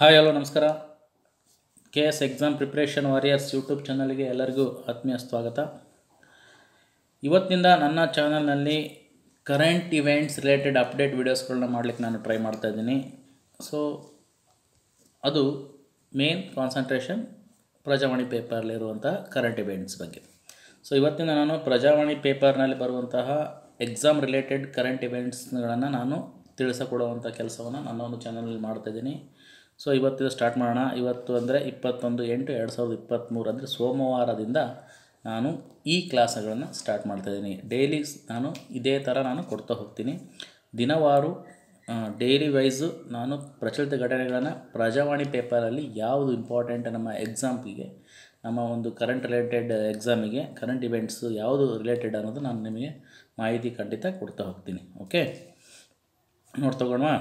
hi hello ನಮಸ್ಕಾರ K S exam preparation warriors YouTube ಚಾನಲ್ಗೆ ಎಲ್ಲರಿಗೂ ಆತ್ಮೀಯ ಸ್ವಾಗತ ಇವತ್ತಿನಿಂದ ನನ್ನ ಚಾನಲ್ನಲ್ಲಿ ಕರೆಂಟ್ ಇವೆಂಟ್ಸ್ ರಿಲೇಟೆಡ್ ಅಪ್ಡೇಟ್ ವೀಡಿಯೋಸ್ಗಳನ್ನ ಮಾಡಲಿಕ್ಕೆ ನಾನು ಟ್ರೈ ಮಾಡ್ತಾ ಇದ್ದೀನಿ ಸೊ ಅದು ಮೇನ್ ಕಾನ್ಸಂಟ್ರೇಷನ್ ಪ್ರಜಾವಾಣಿ ಪೇಪರ್ಲಿರುವಂಥ ಕರೆಂಟ್ ಇವೆಂಟ್ಸ್ ಬಗ್ಗೆ ಸೊ ಇವತ್ತಿನ ನಾನು ಪ್ರಜಾವಾಣಿ ಪೇಪರ್ನಲ್ಲಿ ಬರುವಂತಹ ಎಕ್ಸಾಮ್ ರಿಲೇಟೆಡ್ ಕರೆಂಟ್ ಇವೆಂಟ್ಸ್ಗಳನ್ನು ನಾನು ತಿಳಿಸಿಕೊಡುವಂಥ ಕೆಲಸವನ್ನು ನನ್ನ ಒಂದು ಚಾನಲಲ್ಲಿ ಮಾಡ್ತಾಯಿದ್ದೀನಿ ಸೊ ಇವತ್ತಿದು ಸ್ಟಾರ್ಟ್ ಮಾಡೋಣ ಇವತ್ತು ಅಂದರೆ ಇಪ್ಪತ್ತೊಂದು ಎಂಟು ಎರಡು ಸಾವಿರದ ಇಪ್ಪತ್ತ್ಮೂರು ಅಂದರೆ ಸೋಮವಾರದಿಂದ ನಾನು ಈ ಕ್ಲಾಸ್ಗಳನ್ನು ಸ್ಟಾರ್ಟ್ ಮಾಡ್ತಾಯಿದ್ದೀನಿ ಡೈಲಿ ನಾನು ಇದೇ ಥರ ನಾನು ಕೊಡ್ತಾ ಹೋಗ್ತೀನಿ ದಿನವಾರು ಡೈಲಿ ವೈಸು ನಾನು ಪ್ರಚಲಿತ ಘಟನೆಗಳನ್ನು ಪ್ರಜಾವಾಣಿ ಪೇಪರಲ್ಲಿ ಯಾವುದು ಇಂಪಾರ್ಟೆಂಟ್ ನಮ್ಮ ಎಕ್ಸಾಮ್ಗೆ ನಮ್ಮ ಒಂದು ಕರೆಂಟ್ ರಿಲೇಟೆಡ್ ಎಕ್ಸಾಮಿಗೆ ಕರೆಂಟ್ ಇವೆಂಟ್ಸು ಯಾವುದು ರಿಲೇಟೆಡ್ ಅನ್ನೋದು ನಾನು ನಿಮಗೆ ಮಾಹಿತಿ ಖಂಡಿತ ಕೊಡ್ತಾ ಹೋಗ್ತೀನಿ ಓಕೆ ನೋಡಿ ತಗೊಳ್ವಾ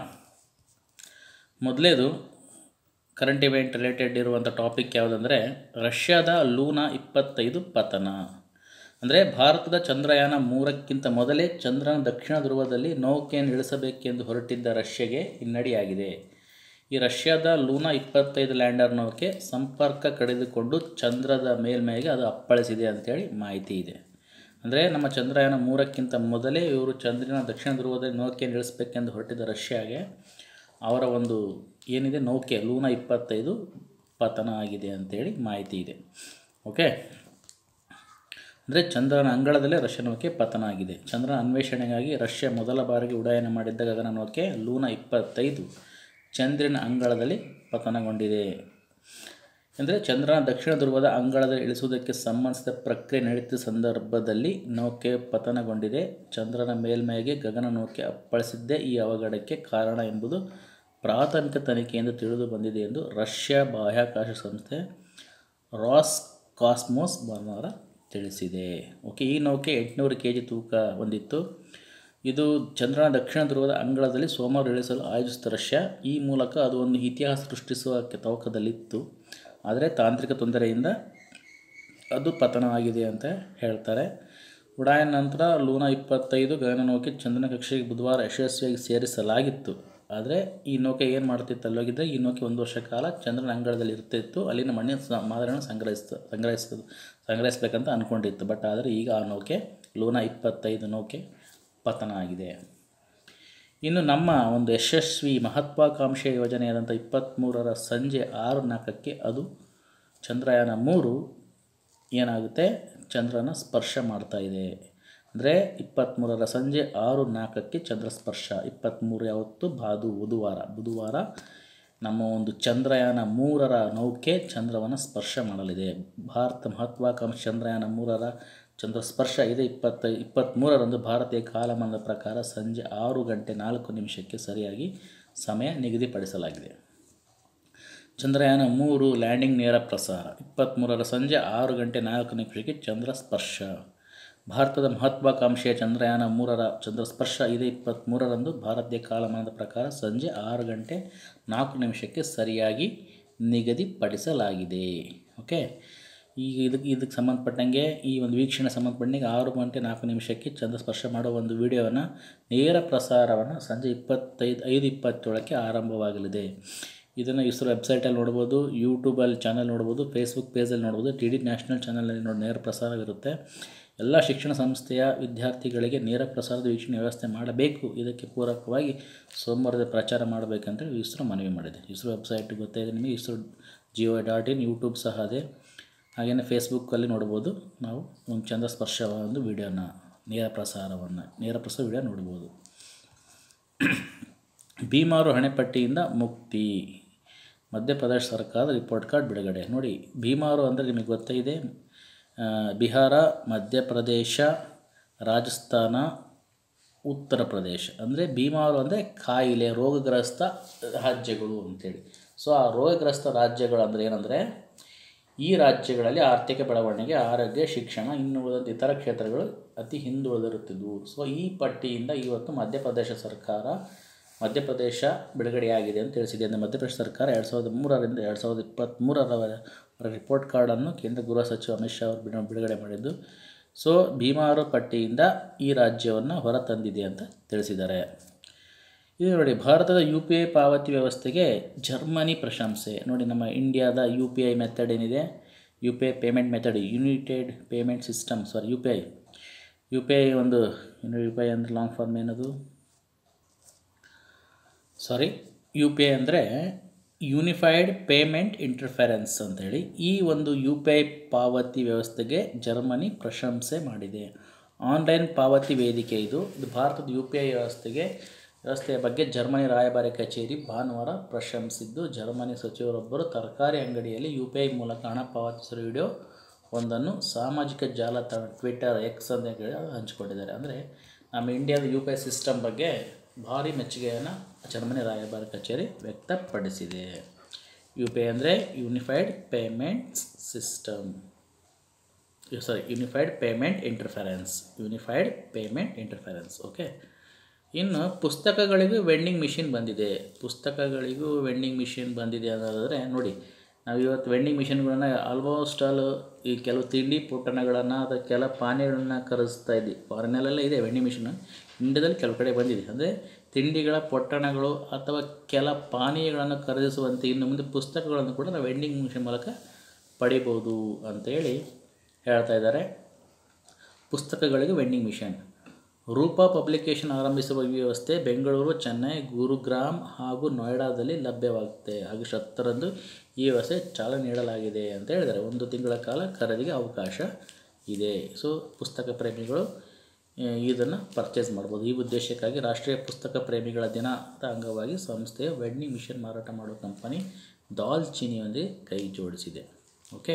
ಮೊದಲೇದು ಕರೆಂಟ್ ಇವೆಂಟ್ ರಿಲೇಟೆಡ್ ಇರುವಂಥ ಟಾಪಿಕ್ ಯಾವುದಂದರೆ ರಷ್ಯಾದ ಲೂನಾ ಇಪ್ಪತ್ತೈದು ಪತನ ಅಂದರೆ ಭಾರತದ ಚಂದ್ರಯಾನ ಮೂರಕ್ಕಿಂತ ಮೊದಲೇ ಚಂದ್ರನ ದಕ್ಷಿಣ ಧ್ರುವದಲ್ಲಿ ನೌಕೆಯನ್ನು ಇಳಿಸಬೇಕೆಂದು ಹೊರಟಿದ್ದ ರಷ್ಯಾಗೆ ಹಿನ್ನಡೆಯಾಗಿದೆ ಈ ರಷ್ಯಾದ ಲೂನಾ ಇಪ್ಪತ್ತೈದು ಲ್ಯಾಂಡರ್ ನೌಕೆ ಸಂಪರ್ಕ ಕಡಿದುಕೊಂಡು ಚಂದ್ರದ ಮೇಲ್ಮೈಗೆ ಅದು ಅಪ್ಪಳಿಸಿದೆ ಅಂತೇಳಿ ಮಾಹಿತಿ ಇದೆ ಅಂದರೆ ನಮ್ಮ ಚಂದ್ರಯಾನ ಮೂರಕ್ಕಿಂತ ಮೊದಲೇ ಇವರು ಚಂದ್ರನ ದಕ್ಷಿಣ ಧ್ರುವದಲ್ಲಿ ನೌಕೆಯನ್ನು ಇಳಿಸಬೇಕೆಂದು ಹೊರಟಿದ್ದ ರಷ್ಯಾಗೆ ಅವರ ಒಂದು ಏನಿದೆ ನೌಕೆ ಲೂನಾ ಇಪ್ಪತ್ತೈದು ಪತನ ಆಗಿದೆ ಅಂತೇಳಿ ಮಾಹಿತಿ ಇದೆ ಓಕೆ ಅಂದರೆ ಚಂದ್ರನ ಅಂಗಳದಲ್ಲೇ ರಷ್ಯಾ ನೌಕೆ ಪತನ ಆಗಿದೆ ಚಂದ್ರನ ಅನ್ವೇಷಣೆಗಾಗಿ ರಷ್ಯಾ ಮೊದಲ ಬಾರಿಗೆ ಉಡಾಯನ ಮಾಡಿದ್ದ ಗಗನ ನೌಕೆ ಲೂನಾ ಇಪ್ಪತ್ತೈದು ಚಂದ್ರನ ಅಂಗಳದಲ್ಲಿ ಪತನಗೊಂಡಿದೆ ಅಂದರೆ ಚಂದ್ರನ ದಕ್ಷಿಣ ಧ್ರುವದ ಅಂಗಳದಲ್ಲಿ ಇಳಿಸುವುದಕ್ಕೆ ಸಂಬಂಧಿಸಿದ ಪ್ರಕ್ರಿಯೆ ನಡೆಯುತ್ತಿದ್ದ ಸಂದರ್ಭದಲ್ಲಿ ನೌಕೆ ಪತನಗೊಂಡಿದೆ ಚಂದ್ರನ ಮೇಲ್ಮೈಗೆ ಗಗನ ನೌಕೆ ಅಪ್ಪಳಿಸಿದ್ದೇ ಈ ಅವಘಡಕ್ಕೆ ಕಾರಣ ಎಂಬುದು ಪ್ರಾಥಮಿಕ ತನಿಖೆಯಿಂದ ತಿಳಿದು ಬಂದಿದೆ ಎಂದು ರಷ್ಯಾ ಬಾಹ್ಯಾಕಾಶ ಸಂಸ್ಥೆ ರಾಸ್ ಕಾಸ್ಮೋಸ್ ಭಾನುವಾರ ತಿಳಿಸಿದೆ ಓಕೆ ಈ ನೌಕೆ ಎಂಟುನೂರು ಕೆ ಜಿ ತೂಕ ಹೊಂದಿತ್ತು ಇದು ಚಂದ್ರನ ದಕ್ಷಿಣ ಧ್ರುವದ ಅಂಗಳದಲ್ಲಿ ಸೋಮವಾರ ಇಳಿಸಲು ಆಯೋಜಿಸಿದ ರಷ್ಯಾ ಈ ಮೂಲಕ ಅದು ಒಂದು ಇತಿಹಾಸ ಸೃಷ್ಟಿಸುವ ತವಕದಲ್ಲಿತ್ತು ಆದರೆ ತಾಂತ್ರಿಕ ತೊಂದರೆಯಿಂದ ಅದು ಪತನವಾಗಿದೆ ಅಂತ ಹೇಳ್ತಾರೆ ಉಡಾಯನ ನಂತರ ಲೂನಾ ಇಪ್ಪತ್ತೈದು ಗಗನನೌಕೆ ಚಂದ್ರನ ಕಕ್ಷೆಗೆ ಬುಧವಾರ ಯಶಸ್ವಿಯಾಗಿ ಸೇರಿಸಲಾಗಿತ್ತು ಆದರೆ ಈ ನೌಕೆ ಏನು ಮಾಡ್ತಿತ್ತು ಅಲ್ಲೋಗಿದ್ದರೆ ಈ ನೌಕೆ ಒಂದು ವರ್ಷ ಕಾಲ ಚಂದ್ರನ ಅಂಗಳದಲ್ಲಿ ಇರ್ತಿತ್ತು ಅಲ್ಲಿನ ಮಣ್ಣಿನ ಸ ಮಾದರಿಯನ್ನು ಸಂಗ್ರಹಿಸ್ತು ಸಂಗ್ರಹಿಸೋದು ಸಂಗ್ರಹಿಸ್ಬೇಕಂತ ಅಂದ್ಕೊಂಡಿತ್ತು ಬಟ್ ಆದರೆ ಈಗ ಆ ನೌಕೆ ಲೂನಾ ಇಪ್ಪತ್ತೈದು ನೌಕೆ ಪತನ ಆಗಿದೆ ಇನ್ನು ನಮ್ಮ ಒಂದು ಯಶಸ್ವಿ ಮಹತ್ವಾಕಾಂಕ್ಷೆಯ ಯೋಜನೆಯಾದಂಥ ಇಪ್ಪತ್ತ್ಮೂರರ ಸಂಜೆ ಆರು ನಾಲ್ಕಕ್ಕೆ ಅದು ಚಂದ್ರಯಾನ ಮೂರು ಏನಾಗುತ್ತೆ ಚಂದ್ರನ ಸ್ಪರ್ಶ ಮಾಡ್ತಾ ಇದೆ ಅಂದರೆ ಇಪ್ಪತ್ತ್ಮೂರರ ಸಂಜೆ ಆರು ನಾಲ್ಕಕ್ಕೆ ಚಂದ್ರ ಸ್ಪರ್ಶ ಇಪ್ಪತ್ತ್ಮೂರು ಯಾವತ್ತು ಬಾದು ಬುಧವಾರ ಬುಧವಾರ ನಮ್ಮ ಒಂದು ಚಂದ್ರಯಾನ ಮೂರರ ನೌಕೆ ಚಂದ್ರವನ್ನು ಸ್ಪರ್ಶ ಮಾಡಲಿದೆ ಭಾರತ ಮಹತ್ವಾಕಾಂಕ್ಷೆ ಚಂದ್ರಯಾನ ಮೂರರ ಚಂದ್ರ ಸ್ಪರ್ಶ ಇದೆ ಇಪ್ಪತ್ತೈ ಇಪ್ಪತ್ತ್ಮೂರರಂದು ಭಾರತೀಯ ಕಾಲಮಾನದ ಪ್ರಕಾರ ಸಂಜೆ ಆರು ಗಂಟೆ ನಾಲ್ಕು ನಿಮಿಷಕ್ಕೆ ಸರಿಯಾಗಿ ಸಮಯ ನಿಗದಿಪಡಿಸಲಾಗಿದೆ ಚಂದ್ರಯಾನ ಮೂರು ಲ್ಯಾಂಡಿಂಗ್ ನೇರ ಪ್ರಸಾರ ಇಪ್ಪತ್ತ್ಮೂರರ ಸಂಜೆ ಆರು ಗಂಟೆ ನಾಲ್ಕು ನಿಮಿಷಕ್ಕೆ ಚಂದ್ರ ಸ್ಪರ್ಶ ಭಾರತದ ಮಹತ್ವಾಕಾಂಕ್ಷೆಯ ಚಂದ್ರಯಾನ ಮೂರರ ಚಂದ್ರ ಸ್ಪರ್ಶ ಇದೆ ಇಪ್ಪತ್ತ್ಮೂರರಂದು ಭಾರತೀಯ ಕಾಲಮಾನದ ಪ್ರಕಾರ ಸಂಜೆ ಆರು ಗಂಟೆ ನಾಲ್ಕು ನಿಮಿಷಕ್ಕೆ ಸರಿಯಾಗಿ ನಿಗದಿಪಡಿಸಲಾಗಿದೆ ಓಕೆ ಈಗ ಇದಕ್ಕೆ ಇದಕ್ಕೆ ಸಂಬಂಧಪಟ್ಟಂಗೆ ಈ ಒಂದು ವೀಕ್ಷಣೆ ಸಂಬಂಧಪಟ್ಟಂಗೆ ಆರು ಗಂಟೆ ನಾಲ್ಕು ನಿಮಿಷಕ್ಕೆ ಚಂದ್ರ ಸ್ಪರ್ಶ ಮಾಡೋ ಒಂದು ವಿಡಿಯೋವನ್ನು ನೇರ ಪ್ರಸಾರವನ್ನು ಸಂಜೆ ಇಪ್ಪತ್ತೈದು ಐದು ಇಪ್ಪತ್ತೇಳಕ್ಕೆ ಆರಂಭವಾಗಲಿದೆ ಇದನ್ನು ಇಸ್ರೋ ವೆಬ್ಸೈಟಲ್ಲಿ ನೋಡ್ಬೋದು ಯೂಟ್ಯೂಬಲ್ಲಿ ಚಾನಲ್ ನೋಡ್ಬೋದು ಫೇಸ್ಬುಕ್ ಪೇಜಲ್ಲಿ ನೋಡ್ಬೋದು ಟಿ ಡಿ ನ್ಯಾಷನಲ್ ಚಾನಲಲ್ಲಿ ನೋಡಿ ನೇರ ಪ್ರಸಾರವಿರುತ್ತೆ ಎಲ್ಲ ಶಿಕ್ಷಣ ಸಂಸ್ಥೆಯ ವಿದ್ಯಾರ್ಥಿಗಳಿಗೆ ನೇರ ಪ್ರಸಾರದ ವೀಕ್ಷಣೆ ವ್ಯವಸ್ಥೆ ಮಾಡಬೇಕು ಇದಕ್ಕೆ ಪೂರಕವಾಗಿ ಸೋಮವಾರದ ಪ್ರಚಾರ ಮಾಡಬೇಕಂತೇಳಿ ಇಸ್ರೋ ಮನವಿ ಮಾಡಿದೆ ಇಸ್ರೋ ವೆಬ್ಸೈಟ್ ಗೊತ್ತಾಗಿದೆ ನಿಮಗೆ ISRO gov dot in YouTube ಸಹ ಅದೇ ಹಾಗೆಯೇ ಫೇಸ್ಬುಕ್ಕಲ್ಲಿ ನೋಡ್ಬೋದು ನಾವು ಒಂದು ಚಂದ್ರ ಸ್ಪರ್ಶ ಒಂದು ವಿಡಿಯೋನ ನೇರ ಪ್ರಸಾರವನ್ನು ನೇರ ಪ್ರಸಾರ ವಿಡಿಯೋ ನೋಡ್ಬೋದು ಭೀಮಾರು ಹಣೆಪಟ್ಟಿಯಿಂದ ಮುಕ್ತಿ ಮಧ್ಯಪ್ರದೇಶ ಸರ್ಕಾರದ ರಿಪೋರ್ಟ್ ಕಾರ್ಡ್ ಬಿಡುಗಡೆ ನೋಡಿ ಭೀಮಾರು ಅಂದರೆ ನಿಮಗೆ ಗೊತ್ತಿದೆ ಬಿಹಾರ ಮಧ್ಯಪ್ರದೇಶ ರಾಜಸ್ಥಾನ ಉತ್ತರ ಪ್ರದೇಶ ಅಂದರೆ ಭೀಮಾರು ಅಂದರೆ ಕಾಯಿಲೆ ರೋಗಗ್ರಸ್ತ ರಾಜ್ಯಗಳು ಅಂತೇಳಿ ಸೊ ಆ ರೋಗಗ್ರಸ್ತ ರಾಜ್ಯಗಳು ಅಂದರೆ ಏನಂದರೆ ಈ ರಾಜ್ಯಗಳಲ್ಲಿ ಆರ್ಥಿಕ ಬೆಳವಣಿಗೆ ಆರೋಗ್ಯ ಶಿಕ್ಷಣ ಇನ್ನು ಉಳಿದಂಥ ಇತರ ಕ್ಷೇತ್ರಗಳು ಅತಿ ಹಿಂದುಳಿದಿರುತ್ತಿದ್ದವು ಸೊ ಈ ಪಟ್ಟಿಯಿಂದ ಇವತ್ತು ಮಧ್ಯಪ್ರದೇಶ ಸರ್ಕಾರ ಮಧ್ಯಪ್ರದೇಶ ಬಿಡುಗಡೆಯಾಗಿದೆ ಅಂತ ತಿಳಿಸಿದೆ ಅಂದರೆ ಮಧ್ಯಪ್ರದೇಶ ಸರ್ಕಾರ ಎರಡು ಸಾವಿರದ ಮೂರರಿಂದ ಎರಡು ಸಾವಿರದ ಇಪ್ಪತ್ತ್ಮೂರರವರ ರಿಪೋರ್ಟ್ ಕಾರ್ಡನ್ನು ಕೇಂದ್ರ ಗೃಹ ಸಚಿವ ಅಮಿತ್ ಶಾ ಅವರು ಬಿಡು ಬಿಡುಗಡೆ ಮಾಡಿದ್ದು ಸೊ ಭೀಮಾರು ಪಟ್ಟಿಯಿಂದ ಈ ರಾಜ್ಯವನ್ನು ಹೊರತಂದಿದೆ ಅಂತ ತಿಳಿಸಿದ್ದಾರೆ ಇದು ನೋಡಿ ಭಾರತದ ಯು ಪಿ ಐ ಪಾವತಿ ವ್ಯವಸ್ಥೆಗೆ ಜರ್ಮನಿ ಪ್ರಶಂಸೆ ನೋಡಿ ನಮ್ಮ ಇಂಡಿಯಾದ ಯು ಪಿ ಐ ಮೆಥಡ್ ಏನಿದೆ U P I payment method united payment system sorry U P I U P I ಒಂದು ಯು ಪಿ ಐ ಅಂದರೆ ಲಾಂಗ್ ಫಾರ್ಮ್ ಏನದು ಸಾರಿ ಯು ಪಿ ಐ ಅಂದರೆ ಯೂನಿಫೈಡ್ ಪೇಮೆಂಟ್ ಇಂಟರ್ಫೆರೆನ್ಸ್ ಅಂತೇಳಿ ಈ ಒಂದು U P I ಪಾವತಿ ವ್ಯವಸ್ಥೆಗೆ ಜರ್ಮನಿ ಪ್ರಶಂಸೆ ಮಾಡಿದೆ ಆನ್ಲೈನ್ ಪಾವತಿ ವೇದಿಕೆ ಇದು ಇದು ಭಾರತದ ಯು ಪಿ ಐ ವ್ಯವಸ್ಥೆಗೆ ವ್ಯವಸ್ಥೆಯ ಬಗ್ಗೆ ಜರ್ಮನಿ ರಾಯಭಾರಿ ಕಚೇರಿ ಭಾನುವಾರ ಪ್ರಶಂಸಿದ್ದು ಜರ್ಮನಿ ಸಚಿವರೊಬ್ಬರು ತರಕಾರಿ ಅಂಗಡಿಯಲ್ಲಿ ಯು ಪಿ ಐ ಮೂಲಕ ಹಣ ಪಾವತಿಸಿರುವ ವಿಡಿಯೋ ಒಂದನ್ನು ಸಾಮಾಜಿಕ ಜಾಲತಾಣ ಟ್ವಿಟರ್ ಎಕ್ಸ್ ಅಂತ ಹೇಳಿ ಹಂಚಿಕೊಂಡಿದ್ದಾರೆ ಅಂದರೆ ನಮ್ಮ ಇಂಡಿಯಾದ ಯು ಪಿ ಐ ಸಿಸ್ಟಮ್ ಬಗ್ಗೆ ಭಾರಿ ಮೆಚ್ಚುಗೆಯನ್ನು ಜರ್ಮನಿ ರಾಯಭಾರಿ ಕಚೇರಿ ವ್ಯಕ್ತಪಡಿಸಿದೆ ಯು ಪಿ ಐ ಅಂದರೆ unified payments system sorry unified payment interference unified payment interference okay ಇನ್ನು ಪುಸ್ತಕಗಳಿಗೂ ವೆಂಡಿಂಗ್ ಮಿಷಿನ್ ಬಂದಿದೆ ಪುಸ್ತಕಗಳಿಗೂ ವೆಂಡಿಂಗ್ ಮಿಷಿನ್ ಬಂದಿದೆ ಅನ್ನೋದಾದರೆ ನೋಡಿ ನಾವು ಇವತ್ತು ವೆಂಡಿಂಗ್ ಮಿಷಿನ್ಗಳನ್ನ ಆಲ್ಮೋಸ್ಟ್ ಆಲ್ ಈ ಕೆಲವು ತಿಂಡಿ ಪೊಟ್ಟಣಗಳನ್ನು ಅಥವಾ ಕೆಲ ಪಾನೀಯಗಳನ್ನು ಕರೆಸ್ತಾ ಇದ್ವಿ ಫಾರಿನಲ್ಲೆಲ್ಲ ಇದೆ ವೆಂಡಿಂಗ್ ಮಿಷಿನ್ ಇಂಡಿಯಾದಲ್ಲಿ ಕೆಲವು ಕಡೆ ಬಂದಿದೆ ಅಂದರೆ ತಿಂಡಿಗಳ ಪೊಟ್ಟಣಗಳು ಅಥವಾ ಕೆಲ ಪಾನೀಯಗಳನ್ನು ಖರೀದಿಸುವಂತೆ ಇನ್ನು ಮುಂದೆ ಪುಸ್ತಕಗಳನ್ನು ಕೂಡ ನಾವು ವೆಂಡಿಂಗ್ ಮಿಷಿನ್ ಮೂಲಕ ಪಡಿಬೋದು ಅಂತೇಳಿ ಹೇಳ್ತಾ ಇದ್ದಾರೆ ಪುಸ್ತಕಗಳಿಗೆ ವೆಂಡಿಂಗ್ ಮಿಷನ್ ರೂಪಾ ಪಬ್ಲಿಕೇಶನ್ ಆರಂಭಿಸುವ ಈ ವ್ಯವಸ್ಥೆ ಬೆಂಗಳೂರು ಚೆನ್ನೈ ಗುರುಗ್ರಾಮ್ ಹಾಗೂ ನೋಯ್ಡಾದಲ್ಲಿ ಲಭ್ಯವಾಗುತ್ತೆ ಆಗಸ್ಟ್ ಹತ್ತರಂದು ಈ ವ್ಯವಸ್ಥೆ ಚಾಲನೆ ನೀಡಲಾಗಿದೆ ಅಂತ ಹೇಳಿದ್ದಾರೆ ಒಂದು ತಿಂಗಳ ಕಾಲ ಖರೀದಿಗೆ ಅವಕಾಶ ಇದೆ ಸೊ ಪುಸ್ತಕ ಪ್ರೇಮಿಗಳು ಇದನ್ನು ಪರ್ಚೇಸ್ ಮಾಡ್ಬೋದು ಈ ಉದ್ದೇಶಕ್ಕಾಗಿ ರಾಷ್ಟ್ರೀಯ ಪುಸ್ತಕ ಪ್ರೇಮಿಗಳ ದಿನದ ಅಂಗವಾಗಿ ಸಂಸ್ಥೆಯ ವೆಂಡಿಂಗ್ ಮಿಷನ್ ಮಾರಾಟ ಮಾಡುವ ಕಂಪನಿ ದಾಲ್ಚಿನಿಯೊಂದಿಗೆ ಕೈ ಜೋಡಿಸಿದೆ ಓಕೆ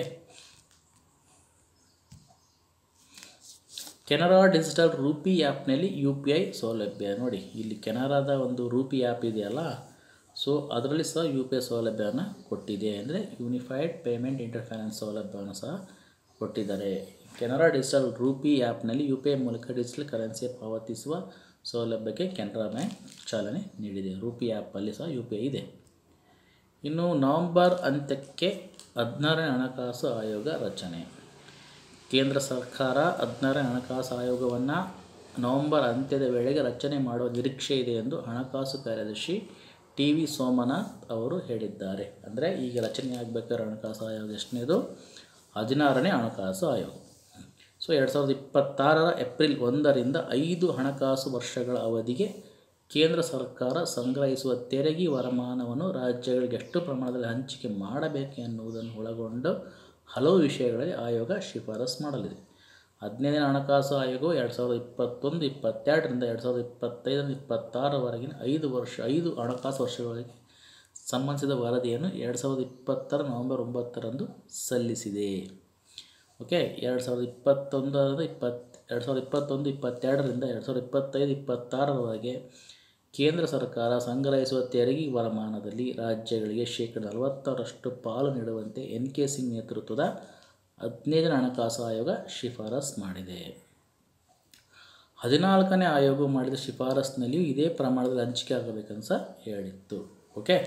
ಕೆನರಾ ಡಿಜಿಟಲ್ ರೂಪಿ ಆ್ಯಪ್ನಲ್ಲಿ ಯು ಪಿ ಐ ಸೌಲಭ್ಯ ನೋಡಿ ಇಲ್ಲಿ ಕೆನರಾದ ಒಂದು ರೂಪಿ ಆ್ಯಪ್ ಇದೆಯಲ್ಲ ಸೊ ಅದರಲ್ಲಿ ಸಹ ಯು ಪಿ ಐ ಸೌಲಭ್ಯವನ್ನು ಕೊಟ್ಟಿದೆ ಅಂದರೆ ಯೂನಿಫೈಡ್ ಪೇಮೆಂಟ್ ಇಂಟರ್ಫೈನಾನ್ಸ್ ಸೌಲಭ್ಯವನ್ನು ಸಹ ಕೊಟ್ಟಿದ್ದಾರೆ ಕೆನರಾ ಡಿಜಿಟಲ್ ರೂಪಿ ಆ್ಯಪ್ನಲ್ಲಿ ಯು ಪಿ ಐ ಮೂಲಕ ಡಿಜಿಟಲ್ ಕರೆನ್ಸಿ ಪಾವತಿಸುವ ಸೌಲಭ್ಯಕ್ಕೆ ಕೆನರಾ ಬ್ಯಾಂಕ್ ಚಾಲನೆ ನೀಡಿದೆ ರೂಪಿ ಆ್ಯಪಲ್ಲಿ ಸಹ ಯು ಪಿ ಐ ಇದೆ ಇನ್ನು ನವೆಂಬರ್ ಅಂತ್ಯಕ್ಕೆ ಹದಿನಾರನೇ ಹಣಕಾಸು ಆಯೋಗ ರಚನೆ ಕೇಂದ್ರ ಸರ್ಕಾರ ಹದಿನಾರನೇ ಹಣಕಾಸು ಆಯೋಗವನ್ನು ನವೆಂಬರ್ ಅಂತ್ಯದ ವೇಳೆಗೆ ರಚನೆ ಮಾಡುವ ನಿರೀಕ್ಷೆ ಇದೆ ಎಂದು ಹಣಕಾಸು ಕಾರ್ಯದರ್ಶಿ ಟಿ ವಿ ಸೋಮನಾಥ್ ಅವರು ಹೇಳಿದ್ದಾರೆ ಅಂದರೆ ಈಗ ರಚನೆ ಆಗಬೇಕಾದ್ರೆ ಹಣಕಾಸು ಆಯೋಗ ಎಷ್ಟನೇದು ಹದಿನಾರನೇ ಹಣಕಾಸು ಆಯೋಗ ಸೊ ಎರಡು ಸಾವಿರದ ಇಪ್ಪತ್ತಾರರ ಏಪ್ರಿಲ್ ಒಂದರಿಂದ ಐದು ಹಣಕಾಸು ವರ್ಷಗಳ ಅವಧಿಗೆ ಕೇಂದ್ರ ಸರ್ಕಾರ ಸಂಗ್ರಹಿಸುವ ತೆರಿಗೆ ವರಮಾನವನ್ನು ರಾಜ್ಯಗಳಿಗೆ ಎಷ್ಟು ಪ್ರಮಾಣದಲ್ಲಿ ಹಂಚಿಕೆ ಮಾಡಬೇಕು ಎನ್ನುವುದನ್ನು ಒಳಗೊಂಡು ಹಲವು ವಿಷಯಗಳಲ್ಲಿ ಆಯೋಗ ಶಿಫಾರಸು ಮಾಡಲಿದೆ ಹದಿನೈದನೇ ಹಣಕಾಸು ಆಯೋಗವು ಎರಡು ಸಾವಿರದ ಇಪ್ಪತ್ತೊಂದು ಇಪ್ಪತ್ತೆರಡರಿಂದ ಎರಡು ಸಾವಿರದ ಇಪ್ಪತ್ತೈದರಿಂದ ಇಪ್ಪತ್ತಾರರವರೆಗಿನ ಐದು ವರ್ಷ ಐದು ಹಣಕಾಸು ವರ್ಷಗಳಿಗೆ ಸಂಬಂಧಿಸಿದ ವರದಿಯನ್ನು ಎರಡು ಸಾವಿರದ ಇಪ್ಪತ್ತರ ನವೆಂಬರ್ ಒಂಬತ್ತರಂದು ಸಲ್ಲಿಸಿದೆ ಓಕೆ ಎರಡು ಸಾವಿರದ ಇಪ್ಪತ್ತೊಂದರಿಂದ ಇಪ್ಪತ್ತು ಎರಡು ಸಾವಿರದ ಇಪ್ಪತ್ತೊಂದು ಇಪ್ಪತ್ತೆರಡರಿಂದ ಎರಡು ಸಾವಿರದ ಇಪ್ಪತ್ತೈದು ಇಪ್ಪತ್ತಾರರವರೆಗೆ ಕೇಂದ್ರ ಸರ್ಕಾರ ಸಂಗ್ರಹಿಸುವ ತೆರಿಗೆ ವರಮಾನದಲ್ಲಿ ರಾಜ್ಯಗಳಿಗೆ ಶೇಕಡ ನಲವತ್ತರಷ್ಟು ಪಾಲು ನೀಡುವಂತೆ ಎನ್ ಕೆ ಸಿಂಗ್ ನೇತೃತ್ವದ ಹದಿನೈದನೇ ಹಣಕಾಸು ಆಯೋಗ ಶಿಫಾರಸ್ ಮಾಡಿದೆ ಹದಿನಾಲ್ಕನೇ ಆಯೋಗ ಮಾಡಿದ ಶಿಫಾರಸ್ನಲ್ಲಿಯೂ ಇದೇ ಪ್ರಮಾಣದಲ್ಲಿ ಹಂಚಿಕೆ ಆಗಬೇಕಂತ ಸಹ ಹೇಳಿತ್ತು ಓಕೆ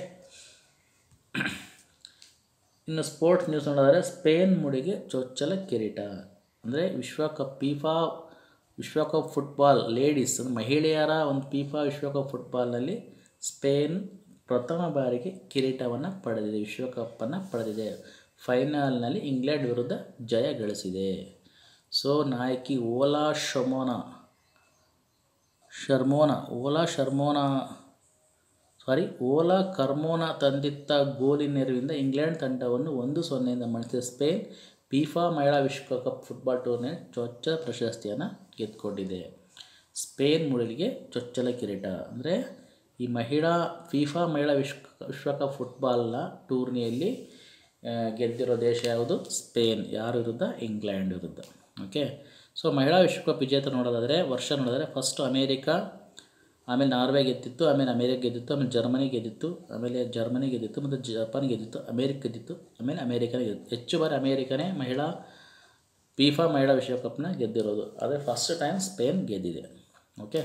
ಇನ್ನು ಸ್ಪೋರ್ಟ್ಸ್ ನ್ಯೂಸ್ ನೋಡಿದರೆ ಸ್ಪೇನ್ ಮುಡಿಗೆ ಚೊಚ್ಚಲ ಕಿರೀಟ ಅಂದರೆ ವಿಶ್ವಕಪ್ ಫಿಫಾ ವಿಶ್ವಕಪ್ ಫುಟ್ಬಾಲ್ ಲೇಡೀಸ್ ಅಂದ್ರೆ ಮಹಿಳೆಯರ ಒಂದು ಫಿಫಾ ವಿಶ್ವಕಪ್ ಫುಟ್ಬಾಲ್ನಲ್ಲಿ ಸ್ಪೇನ್ ಪ್ರಥಮ ಬಾರಿಗೆ ಕಿರೀಟವನ್ನು ಪಡೆದಿದೆ ವಿಶ್ವಕಪ್ಪನ್ನು ಪಡೆದಿದೆ ಫೈನಲ್ನಲ್ಲಿ ಇಂಗ್ಲೆಂಡ್ ವಿರುದ್ಧ ಜಯ ಗಳಿಸಿದೆ ಸೊ ನಾಯಕಿ ಓಲಾ ಶಮೋನಾ ಶರ್ಮೋನಾ ಓಲಾ ಶರ್ಮೋನಾ ಸಾರಿ ಓಲಾ ಕರ್ಮೋನಾ ತಂದಿತ್ತ ಗೋಲಿನ ನೆರವಿಂದ ಇಂಗ್ಲೆಂಡ್ ತಂಡವನ್ನು ಒಂದು ಸೊನ್ನೆಯಿಂದ ಮಣಿಸಿದ ಸ್ಪೇನ್ ಫಿಫಾ ಮಹಿಳಾ ವಿಶ್ವಕಪ್ ಫುಟ್ಬಾಲ್ ಟೂರ್ನಿ ಚೊಚ್ಚಲ ಪ್ರಶಸ್ತಿಯನ್ನು ಗೆದ್ದುಕೊಂಡಿದೆ ಸ್ಪೇನ್ ಮುಡಿಲಿಗೆ ಚೊಚ್ಚಲ ಕಿರೀಟ ಅಂದರೆ ಈ ಮಹಿಳಾ ಫಿಫಾ ಮಹಿಳಾ ವಿಶ್ವ ವಿಶ್ವಕಪ್ ಫುಟ್ಬಾಲ್ನ ಟೂರ್ನಿಯಲ್ಲಿ ಆ, ಗೆದ್ದಿರೋ ದೇಶ ಯಾವುದು ಸ್ಪೇನ್ ಯಾರ ವಿರುದ್ಧ ಇಂಗ್ಲೆಂಡ್ ವಿರುದ್ಧ ಓಕೆ ಸೊ ಮಹಿಳಾ ವಿಶ್ವಕಪ್ ವಿಜೇತ ನೋಡೋದಾದರೆ ವರ್ಷ ನೋಡಿದ್ರೆ ಫಸ್ಟು ಅಮೇರಿಕಾ ಆಮೇಲೆ ನಾರ್ವೆ ಗೆದ್ದಿತ್ತು ಆಮೇಲೆ ಅಮೇರಿಕ ಗೆದ್ದಿತ್ತು ಆಮೇಲೆ ಜರ್ಮನಿ ಗೆದ್ದಿತ್ತು ಆಮೇಲೆ ಜರ್ಮನಿ ಗೆದ್ದಿತ್ತು ಮತ್ತು ಜಪಾನ್ ಗೆದ್ದಿತ್ತು ಅಮೇರಿಕ ಗೆದ್ದಿತ್ತು ಆಮೇಲೆ ಅಮೇರಿಕನೇ ಗೆದ್ದಿತ್ತು ಹೆಚ್ಚು ಬಾರಿ ಅಮೇರಿಕನೇ ಮಹಿಳಾ ಫಿಫಾ ಮಹಿಳಾ ವಿಶ್ವಕಪ್ನ ಗೆದ್ದಿರೋದು ಆದರೆ ಫಸ್ಟ್ ಟೈಮ್ ಸ್ಪೇನ್ ಗೆದ್ದಿದೆ ಓಕೆ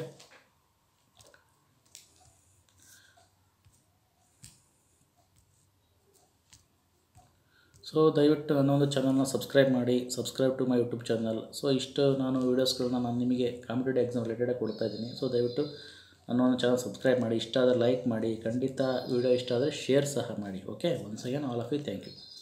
ಸೊ ದಯವಿಟ್ಟು ನನ್ನ ಒಂದು ಚಾನಲ್ನ ಸಬ್ಸ್ಕ್ರೈಬ್ ಮಾಡಿ subscribe to my YouTube channel so ಇಷ್ಟು ನಾನು ವೀಡಿಯೋಸ್ಗಳನ್ನ ನಾನು ನಿಮಗೆ ಕಾಂಪಿಟೇಟಿವ್ ಎಕ್ಸಾಮ್ ರಿಲೇಟೆಡ್ ಕೊಡ್ತಾ ಇದ್ದೀನಿ ಸೊ ದಯವಿಟ್ಟು ಅನ್ನೋ ಚಾನಲ್ ಸಬ್ಸ್ಕ್ರೈಬ್ ಮಾಡಿ ಇಷ್ಟ ಆದರೆ ಲೈಕ್ ಮಾಡಿ ಖಂಡಿತ ವಿಡಿಯೋ ಇಷ್ಟ ಆದರೆ ಶೇರ್ ಸಹ ಮಾಡಿ okay once again all of you thank you